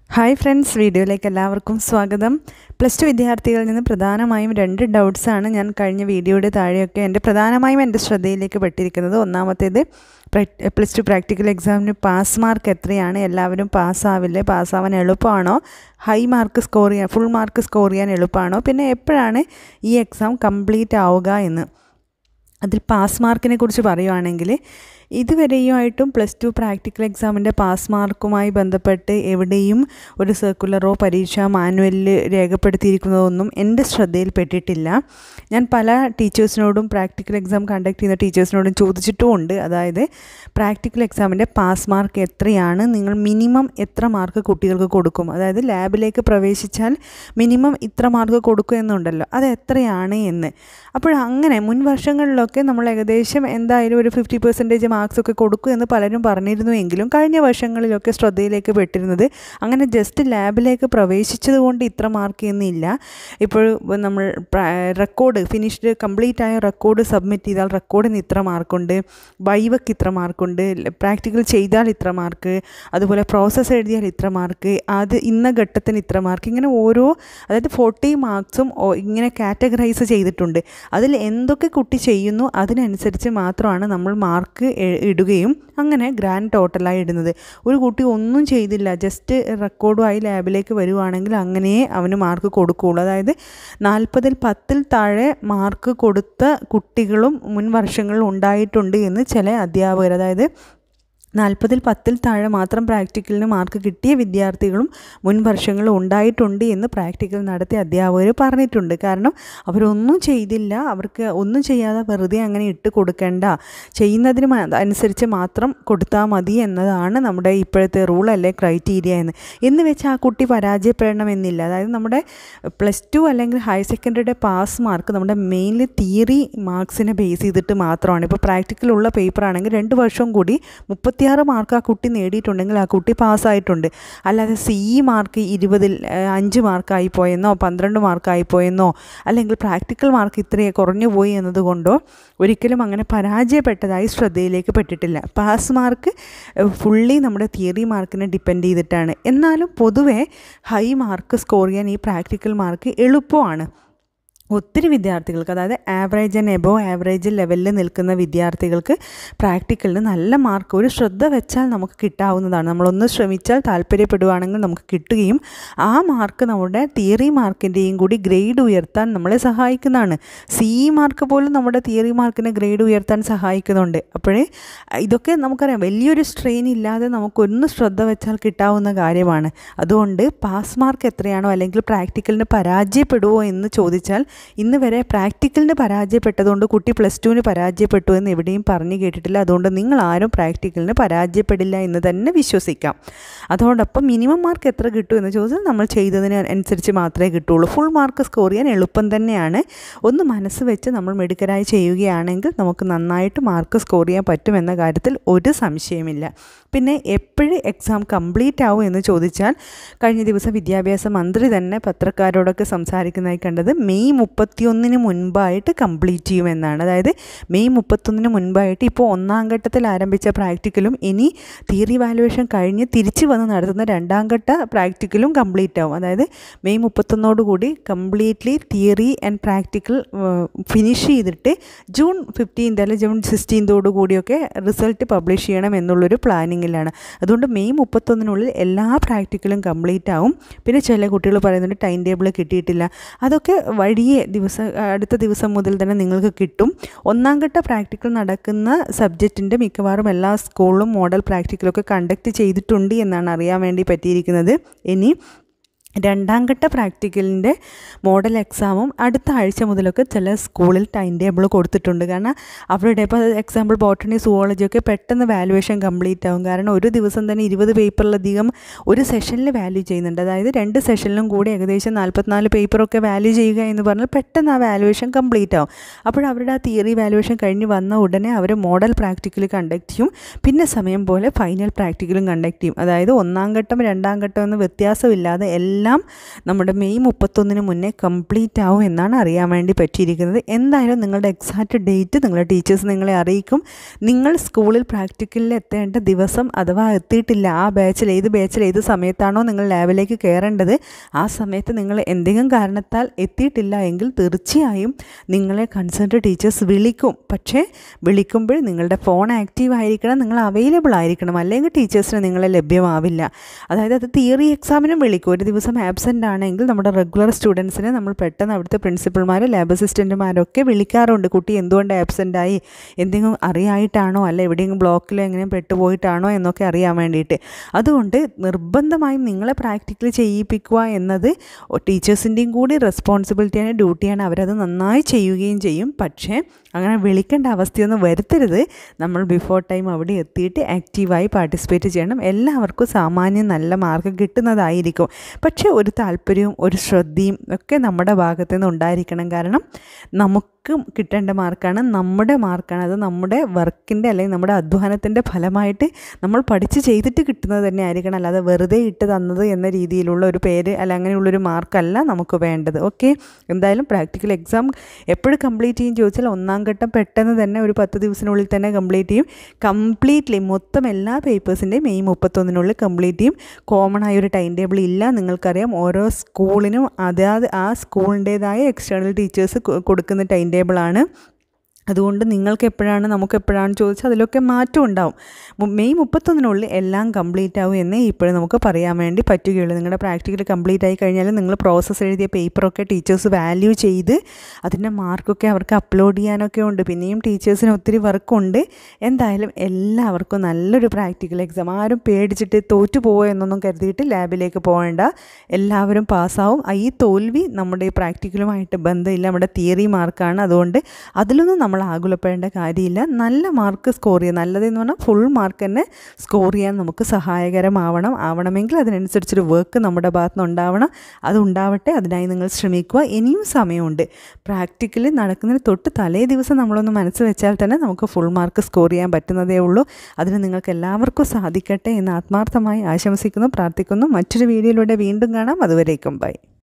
hi friends വീഡിയോയിലേക്ക് എല്ലാവർക്കും സ്വാഗതം പ്ലസ് ടു വിദ്യാർത്ഥികളിൽ നിന്ന് പ്രധാനമായും രണ്ട് ഡൗട്ട്സാണ് ഞാൻ കഴിഞ്ഞ വീഡിയോയുടെ താഴെയൊക്കെ എൻ്റെ പ്രധാനമായും എൻ്റെ ശ്രദ്ധയിലേക്ക് പെട്ടിരിക്കുന്നത് ഒന്നാമത്തേത് പ്ലസ് ടു പ്രാക്ടിക്കൽ എക്സാമിന് പാസ് മാർക്ക് എത്രയാണ് എല്ലാവരും പാസ്സാവില്ലേ പാസ്സാവാൻ എളുപ്പമാണോ ഹൈ മാർക്ക് സ്കോർ ചെയ്യാൻ ഫുൾ മാർക്ക് സ്കോർ ചെയ്യാൻ എളുപ്പമാണോ പിന്നെ എപ്പോഴാണ് ഈ എക്സാം കംപ്ലീറ്റ് ആവുക എന്ന് അതിൽ പാസ് മാർക്കിനെ കുറിച്ച് പറയുവാണെങ്കിൽ ഇതുവരെയുമായിട്ടും പ്ലസ് ടു പ്രാക്ടിക്കൽ എക്സാമിൻ്റെ പാസ് മാർക്കുമായി ബന്ധപ്പെട്ട് എവിടെയും ഒരു സർക്കുലറോ പരീക്ഷ മാനുവലിൽ രേഖപ്പെടുത്തിയിരിക്കുന്നതൊന്നും എൻ്റെ ശ്രദ്ധയിൽപ്പെട്ടിട്ടില്ല ഞാൻ പല ടീച്ചേഴ്സിനോടും പ്രാക്ടിക്കൽ എക്സാം കണ്ടക്ട് ചെയ്യുന്ന ടീച്ചേഴ്സിനോടും ചോദിച്ചിട്ടുമുണ്ട് അതായത് പ്രാക്ടിക്കൽ എക്സാമിൻ്റെ പാസ് മാർക്ക് എത്രയാണ് നിങ്ങൾ മിനിമം എത്ര മാർക്ക് കുട്ടികൾക്ക് കൊടുക്കും അതായത് ലാബിലേക്ക് പ്രവേശിച്ചാൽ മിനിമം ഇത്ര മാർക്ക് കൊടുക്കും എന്നുണ്ടല്ലോ അത് എത്രയാണ് എന്ന് അപ്പോൾ അങ്ങനെ മുൻ വർഷങ്ങളിലൊക്കെ നമ്മൾ ഏകദേശം എന്തായാലും ഒരു ഫിഫ്റ്റി പെർസെൻറ്റേജ് മാർക്സ് ഒക്കെ കൊടുക്കും എന്ന് പലരും പറഞ്ഞിരുന്നുവെങ്കിലും കഴിഞ്ഞ വർഷങ്ങളിലൊക്കെ ശ്രദ്ധയിലേക്ക് പെട്ടിരുന്നത് അങ്ങനെ ജസ്റ്റ് ലാബിലേക്ക് പ്രവേശിച്ചത് കൊണ്ട് ഇത്ര മാർക്ക് എന്നില്ല ഇപ്പോൾ നമ്മൾ റെക്കോർഡ് ഫിനിഷ്ഡ് കംപ്ലീറ്റ് ആയ റെക്കോർഡ് സബ്മിറ്റ് ചെയ്താൽ റെക്കോർഡിന് ഇത്ര മാർക്കുണ്ട് വൈവക്ക് ഇത്ര മാർക്കുണ്ട് പ്രാക്ടിക്കൽ ചെയ്താൽ ഇത്ര മാർക്ക് അതുപോലെ പ്രോസസ്സ് എഴുതിയാൽ ഇത്ര മാർക്ക് അത് ഇന്ന ഘട്ടത്തിന് ഇത്ര മാർക്ക് ഇങ്ങനെ ഓരോ അതായത് ഫോർട്ടി മാർക്സും ഇങ്ങനെ കാറ്റഗറൈസ് ചെയ്തിട്ടുണ്ട് അതിൽ എന്തൊക്കെ കുട്ടി ചെയ്യുന്നു അതിനനുസരിച്ച് മാത്രമാണ് നമ്മൾ മാർക്ക് ഇടുകയും അങ്ങനെ ഗ്രാൻഡ് ടോട്ടലായി ഇടുന്നത് ഒരു കുട്ടി ഒന്നും ചെയ്തില്ല ജസ്റ്റ് റെക്കോർഡുമായി ലാബിലേക്ക് വരുവാണെങ്കിൽ അങ്ങനെ അവന് മാർക്ക് കൊടുക്കുകയുള്ളൂ അതായത് നാൽപ്പതിൽ പത്തിൽ താഴെ മാർക്ക് കൊടുത്ത കുട്ടികളും മുൻ വർഷങ്ങളിൽ ഉണ്ടായിട്ടുണ്ട് എന്ന് ചില അധ്യാപകർ അതായത് നാൽപ്പതിൽ പത്തിൽ താഴെ മാത്രം പ്രാക്ടിക്കലിന് മാർക്ക് കിട്ടിയ വിദ്യാർത്ഥികളും മുൻ വർഷങ്ങളിൽ ഉണ്ടായിട്ടുണ്ട് എന്ന് പ്രാക്ടിക്കൽ നടത്തിയ അധ്യാപകർ പറഞ്ഞിട്ടുണ്ട് കാരണം അവരൊന്നും ചെയ്തില്ല അവർക്ക് ഒന്നും ചെയ്യാതെ വെറുതെ അങ്ങനെ ഇട്ട് കൊടുക്കേണ്ട ചെയ്യുന്നതിന് അനുസരിച്ച് മാത്രം കൊടുത്താൽ മതി എന്നതാണ് നമ്മുടെ ഇപ്പോഴത്തെ റൂൾ അല്ലെ ക്രൈറ്റീരിയ എന്ന് എന്ന് വെച്ച് ആ കുട്ടി പരാജയപ്പെടണമെന്നില്ല അതായത് നമ്മുടെ പ്ലസ് ടു അല്ലെങ്കിൽ ഹയർ സെക്കൻഡറിയുടെ പാസ് മാർക്ക് നമ്മുടെ മെയിൻലി തിയറി മാർക്സിനെ ബേസ് ചെയ്തിട്ട് മാത്രമാണ് ഇപ്പോൾ പ്രാക്ടിക്കലുള്ള പേപ്പർ ആണെങ്കിൽ രണ്ട് വർഷം കൂടി മുപ്പത്തി ഇരുപത്തിയാറ് മാർക്ക് ആ കുട്ടി നേടിയിട്ടുണ്ടെങ്കിൽ ആ കുട്ടി പാസ്സായിട്ടുണ്ട് അല്ലാതെ സി മാർക്ക് ഇരുപതിൽ അഞ്ച് മാർക്കായി പോയെന്നോ പന്ത്രണ്ട് മാർക്കായി പോയെന്നോ അല്ലെങ്കിൽ പ്രാക്ടിക്കൽ മാർക്ക് ഇത്രയേ കുറഞ്ഞു പോയി എന്നതുകൊണ്ടോ ഒരിക്കലും അങ്ങനെ പരാജയപ്പെട്ടതായി ശ്രദ്ധയിലേക്ക് പെട്ടിട്ടില്ല പാസ് മാർക്ക് ഫുള്ളി നമ്മുടെ തിയറി മാർക്കിനെ ഡിപ്പെൻഡ് ചെയ്തിട്ടാണ് എന്നാലും പൊതുവേ ഹൈ മാർക്ക് സ്കോർ ചെയ്യാൻ ഈ പ്രാക്ടിക്കൽ മാർക്ക് എളുപ്പമാണ് ഒത്തിരി വിദ്യാർത്ഥികൾക്ക് അതായത് ആവറേജ് ആൻഡ് എബോ ആവറേജ് ലെവലിൽ നിൽക്കുന്ന വിദ്യാർത്ഥികൾക്ക് പ്രാക്ടിക്കലിന് നല്ല മാർക്ക് ഒരു ശ്രദ്ധ വെച്ചാൽ നമുക്ക് കിട്ടാവുന്നതാണ് നമ്മളൊന്ന് ശ്രമിച്ചാൽ താല്പര്യപ്പെടുവാണെങ്കിൽ നമുക്ക് കിട്ടുകയും ആ മാർക്ക് നമ്മുടെ തിയറി മാർക്കിൻ്റെയും കൂടി ഗ്രേഡ് ഉയർത്താൻ നമ്മളെ സഹായിക്കുന്നതാണ് സി മാർക്ക് പോലും നമ്മുടെ തിയറി മാർക്കിനെ ഗ്രേഡ് ഉയർത്താൻ സഹായിക്കുന്നുണ്ട് അപ്പോഴേ ഇതൊക്കെ നമുക്കറിയാം വലിയൊരു സ്ട്രെയിൻ ഇല്ലാതെ നമുക്കൊന്ന് ശ്രദ്ധ വെച്ചാൽ കിട്ടാവുന്ന കാര്യമാണ് അതുകൊണ്ട് പാസ് മാർക്ക് എത്രയാണോ അല്ലെങ്കിൽ പ്രാക്ടിക്കലിന് പരാജയപ്പെടുമോ എന്ന് ചോദിച്ചാൽ ഇന്ന് വരെ പ്രാക്ടിക്കലിന് പരാജയപ്പെട്ടതുകൊണ്ട് കുട്ടി പ്ലസ് ടുവിന് പരാജയപ്പെട്ടു എന്ന് എവിടെയും പറഞ്ഞു കേട്ടിട്ടില്ല അതുകൊണ്ട് നിങ്ങൾ ആരും പ്രാക്ടിക്കലിന് പരാജയപ്പെടില്ല എന്ന് തന്നെ വിശ്വസിക്കാം അതോടൊപ്പം മിനിമം മാർക്ക് എത്ര കിട്ടും എന്ന് ചോദിച്ചാൽ നമ്മൾ ചെയ്തതിന് അനുസരിച്ച് മാത്രമേ കിട്ടുള്ളൂ ഫുൾ മാർക്ക് സ്കോർ ചെയ്യാൻ എളുപ്പം തന്നെയാണ് ഒന്ന് മനസ്സ് വെച്ച് നമ്മൾ മെഡിക്കലായി ചെയ്യുകയാണെങ്കിൽ നമുക്ക് നന്നായിട്ട് മാർക്ക് സ്കോർ ചെയ്യാൻ പറ്റുമെന്ന കാര്യത്തിൽ ഒരു സംശയമില്ല പിന്നെ എപ്പോഴും എക്സാം കംപ്ലീറ്റ് ആവും എന്ന് ചോദിച്ചാൽ കഴിഞ്ഞ ദിവസം വിദ്യാഭ്യാസ മന്ത്രി തന്നെ പത്രക്കാരോടൊക്കെ സംസാരിക്കുന്നതായി കണ്ടത് മെയ് മുപ്പത്തിയൊന്നിന് മുൻപായിട്ട് കംപ്ലീറ്റ് ചെയ്യുമെന്നാണ് അതായത് മെയ് മുപ്പത്തൊന്നിന് മുൻപായിട്ട് ഇപ്പോൾ ഒന്നാം ഘട്ടത്തിൽ ആരംഭിച്ച പ്രാക്ടിക്കലും ഇനി തിയറി വാലുവേഷൻ കഴിഞ്ഞ് തിരിച്ചു വന്ന് നടത്തുന്ന രണ്ടാം ഘട്ട പ്രാക്ടിക്കലും കംപ്ലീറ്റ് ആവും അതായത് മെയ് മുപ്പത്തൊന്നോടുകൂടി completely theory and practical finish ചെയ്തിട്ട് ജൂൺ ഫിഫ്റ്റീൻത് അല്ലെങ്കിൽ ജൂൺ സിക്സ്റ്റീൻതോടു കൂടിയൊക്കെ റിസൾട്ട് പബ്ലിഷ് ചെയ്യണം എന്നുള്ളൊരു പ്ലാനിങ്ങിലാണ് അതുകൊണ്ട് മെയ് മുപ്പത്തൊന്നിനുള്ളിൽ എല്ലാ പ്രാക്ടിക്കലും കംപ്ലീറ്റ് ആവും പിന്നെ ചില കുട്ടികൾ പറയുന്നുണ്ട് ടൈം ടേബിൾ കിട്ടിയിട്ടില്ല അതൊക്കെ വഴിയെ ദിവസം അടുത്ത ദിവസം മുതൽ തന്നെ നിങ്ങൾക്ക് കിട്ടും ഒന്നാം ഘട്ട പ്രാക്ടിക്കൽ നടക്കുന്ന സബ്ജക്റ്റിൻ്റെ മിക്കവാറും എല്ലാ സ്കൂളിലും മോഡൽ പ്രാക്ടിക്കലൊക്കെ കണ്ടക്ട് ചെയ്തിട്ടുണ്ട് എന്നാണ് അറിയാൻ വേണ്ടി പറ്റിയിരിക്കുന്നത് ഇനി രണ്ടാം ഘട്ട പ്രാക്ടിക്കലിൻ്റെ മോഡൽ എക്സാമും അടുത്ത ആഴ്ച മുതലൊക്കെ ചില സ്കൂളിൽ ടൈം ടേബിൾ കൊടുത്തിട്ടുണ്ട് കാരണം അവരുടെ ഇപ്പോൾ എക്സാമ്പിൾ ബോട്ടണി സുവോളജി ഒക്കെ പെട്ടെന്ന് വാലുവേഷൻ കംപ്ലീറ്റ് ആവും കാരണം ഒരു ദിവസം തന്നെ ഇരുപത് പേപ്പറിലധികം ഒരു സെഷനിൽ വാല്യൂ ചെയ്യുന്നുണ്ട് അതായത് രണ്ട് സെഷനിലും കൂടി ഏകദേശം നാൽപ്പത്തിനാല് പേപ്പറൊക്കെ വാല്യൂ ചെയ്യുക എന്ന് പറഞ്ഞാൽ പെട്ടെന്ന് ആ വാലുവേഷൻ കംപ്ലീറ്റ് ആവും അപ്പോൾ അവരുടെ ആ തിയറി വാലുവേഷൻ കഴിഞ്ഞ് വന്ന ഉടനെ അവർ മോഡൽ പ്രാക്ടിക്കൽ കണ്ടക്ട് ചെയ്യും പിന്നെ സമയം പോലെ ഫൈനൽ പ്രാക്ടിക്കലും കണ്ടക്ട് ചെയ്യും അതായത് ഒന്നാം ഘട്ടം രണ്ടാം ഘട്ടം എന്ന് വ്യത്യാസമില്ലാതെ എല്ലാ എല്ലാം നമ്മുടെ മെയ് മുപ്പത്തൊന്നിന് മുന്നേ കംപ്ലീറ്റ് ആവും എന്നാണ് അറിയാൻ വേണ്ടി പറ്റിയിരിക്കുന്നത് എന്തായാലും നിങ്ങളുടെ എക്സാക്റ്റ് ഡേറ്റ് നിങ്ങളുടെ ടീച്ചേഴ്സ് നിങ്ങളെ അറിയിക്കും നിങ്ങൾ സ്കൂളിൽ പ്രാക്ടിക്കലിൽ എത്തേണ്ട ദിവസം അഥവാ എത്തിയിട്ടില്ല ആ ബാച്ചിൽ ഏത് ബാച്ചിൽ ഏത് സമയത്താണോ നിങ്ങൾ ലാബിലേക്ക് കയറേണ്ടത് ആ സമയത്ത് നിങ്ങൾ എന്തെങ്കിലും കാരണത്താൽ എത്തിയിട്ടില്ല എങ്കിൽ തീർച്ചയായും നിങ്ങളെ കൺസേൺഡ് ടീച്ചേഴ്സ് വിളിക്കും പക്ഷേ വിളിക്കുമ്പോൾ നിങ്ങളുടെ ഫോൺ ആക്റ്റീവ് ആയിരിക്കണം നിങ്ങൾ അവൈലബിൾ ആയിരിക്കണം അല്ലെങ്കിൽ ടീച്ചേഴ്സിന് നിങ്ങളെ ലഭ്യമാവില്ല അതായത് അത് തിയറി എക്സാമിനും വിളിക്കും ഒരു ദിവസം ആബ്സെൻ്റ് ആണെങ്കിൽ നമ്മുടെ റെഗുലർ സ്റ്റുഡൻസിനെ നമ്മൾ പെട്ടെന്ന് അവിടുത്തെ പ്രിൻസിപ്പൽമാർ ലാബ് അസിസ്റ്റൻറ്റുമാരൊക്കെ വിളിക്കാറുണ്ട് കുട്ടി എന്തുകൊണ്ട് ആബ്സെൻ്റ് ആയി എന്തെങ്കിലും അറിയായിട്ടാണോ അല്ല എവിടെയെങ്കിലും ബ്ലോക്കിലോ എങ്ങനെയും പെട്ടുപോയിട്ടാണോ എന്നൊക്കെ അറിയാൻ വേണ്ടിയിട്ട് അതുകൊണ്ട് നിർബന്ധമായും നിങ്ങളെ പ്രാക്ടിക്കലി ചെയ്യിപ്പിക്കുക എന്നത് ടീച്ചേഴ്സിൻ്റെയും കൂടി റെസ്പോൺസിബിലിറ്റിയാണ് ഡ്യൂട്ടിയാണ് അവരത് നന്നായി ചെയ്യുകയും ചെയ്യും പക്ഷേ അങ്ങനെ വിളിക്കേണ്ട അവസ്ഥയൊന്നും വരുത്തരുത് നമ്മൾ ബിഫോർ ടൈം അവിടെ എത്തിയിട്ട് ആക്റ്റീവായി പാർട്ടിസിപ്പേറ്റ് ചെയ്യണം എല്ലാവർക്കും സാമാന്യം നല്ല മാർക്ക് കിട്ടുന്നതായിരിക്കും പക്ഷേ ഒരു താല്പര്യവും ഒരു ശ്രദ്ധയും ഒക്കെ നമ്മുടെ ഭാഗത്തു നിന്ന് ഉണ്ടായിരിക്കണം കാരണം നമുക്ക് കിട്ടേണ്ട മാർക്കാണ് നമ്മുടെ മാർക്കാണ് അത് നമ്മുടെ വർക്കിൻ്റെ അല്ലെങ്കിൽ നമ്മുടെ അധ്വാനത്തിൻ്റെ ഫലമായിട്ട് നമ്മൾ പഠിച്ച് ചെയ്തിട്ട് കിട്ടുന്നത് തന്നെ ആയിരിക്കണം അല്ലാതെ വെറുതെ ഇട്ട് തന്നത് എന്ന രീതിയിലുള്ള ഒരു പേര് അല്ല അങ്ങനെയുള്ളൊരു മാർക്കല്ല നമുക്ക് വേണ്ടത് ഓക്കെ എന്തായാലും പ്രാക്ടിക്കൽ എക്സാം എപ്പോഴും കംപ്ലീറ്റ് ചെയ്യും ചോദിച്ചാൽ ഒന്നാം ഘട്ടം പെട്ടെന്ന് തന്നെ ഒരു പത്ത് ദിവസത്തിനുള്ളിൽ തന്നെ കംപ്ലീറ്റ് ചെയ്യും കംപ്ലീറ്റ്ലി മൊത്തം എല്ലാ പേപ്പേഴ്സിൻ്റെയും മെയ് മുപ്പത്തൊന്നിനുള്ളിൽ കംപ്ലീറ്റ് ചെയ്യും കോമൺ ആയ ഒരു ടൈം ടേബിൾ ഇല്ല നിങ്ങൾക്കറിയാം ഓരോ സ്കൂളിനും അതാത് ആ സ്കൂളിൻ്റേതായ എക്സ്റ്റേണൽ ടീച്ചേഴ്സ് കൊടുക്കുന്ന ടൈം ടേബിളാണ് അതുകൊണ്ട് നിങ്ങൾക്ക് എപ്പോഴാണ് നമുക്ക് എപ്പോഴാണ് ചോദിച്ചാൽ അതിലൊക്കെ മാറ്റം ഉണ്ടാവും മെയ് മുപ്പത്തൊന്നിനുള്ളിൽ എല്ലാം കംപ്ലീറ്റ് ആവും എന്നേ ഇപ്പോഴും നമുക്ക് പറയാൻ വേണ്ടി പറ്റുകയുള്ളൂ നിങ്ങളുടെ പ്രാക്ടിക്കൽ കംപ്ലീറ്റ് ആയി കഴിഞ്ഞാൽ നിങ്ങൾ പ്രോസസ്സ് എഴുതിയ പേപ്പറൊക്കെ ടീച്ചേഴ്സ് വാല്യൂ ചെയ്ത് അതിൻ്റെ മാർക്കൊക്കെ അവർക്ക് അപ്ലോഡ് ചെയ്യാനൊക്കെ ഉണ്ട് പിന്നെയും ടീച്ചേഴ്സിന് ഒത്തിരി വർക്കുണ്ട് എന്തായാലും എല്ലാവർക്കും നല്ലൊരു പ്രാക്ടിക്കൽ എക്സാം ആരും പേടിച്ചിട്ട് തോറ്റു പോവോ എന്നൊന്നും കരുതിയിട്ട് ലാബിലേക്ക് പോകേണ്ട എല്ലാവരും പാസ്സാവും ഈ തോൽവി നമ്മുടെ ഈ പ്രാക്ടിക്കലുമായിട്ട് ബന്ധമില്ല നമ്മുടെ തിയറി മാർക്കാണ് അതുകൊണ്ട് അതിലൊന്നും നമ്മൾ ആകുലപ്പെടേണ്ട കാര്യമില്ല നല്ല മാർക്ക് സ്കോർ ചെയ്യുക നല്ലതെന്ന് പറഞ്ഞാൽ ഫുൾ മാർക്ക് തന്നെ സ്കോർ ചെയ്യാൻ നമുക്ക് സഹായകരമാവണം ആവണമെങ്കിൽ അതിനനുസരിച്ചൊരു വർക്ക് നമ്മുടെ ഭാഗത്ത് നിന്ന് ഉണ്ടാവണം അത് ഉണ്ടാവട്ടെ അതിനായി നിങ്ങൾ ശ്രമിക്കുക ഇനിയും സമയമുണ്ട് പ്രാക്ടിക്കലി നടക്കുന്നതിന് തൊട്ട് തലേ ദിവസം നമ്മളൊന്ന് മനസ്സ് വെച്ചാൽ തന്നെ നമുക്ക് ഫുൾ മാർക്ക് സ്കോർ ചെയ്യാൻ പറ്റുന്നതേ ഉള്ളൂ അതിന് നിങ്ങൾക്ക് എല്ലാവർക്കും സാധിക്കട്ടെ എന്ന് ആത്മാർത്ഥമായി ആശംസിക്കുന്നു പ്രാർത്ഥിക്കുന്നു മറ്റൊരു വീഡിയോയിലൂടെ വീണ്ടും കാണാം അതുവരേക്കും ബൈ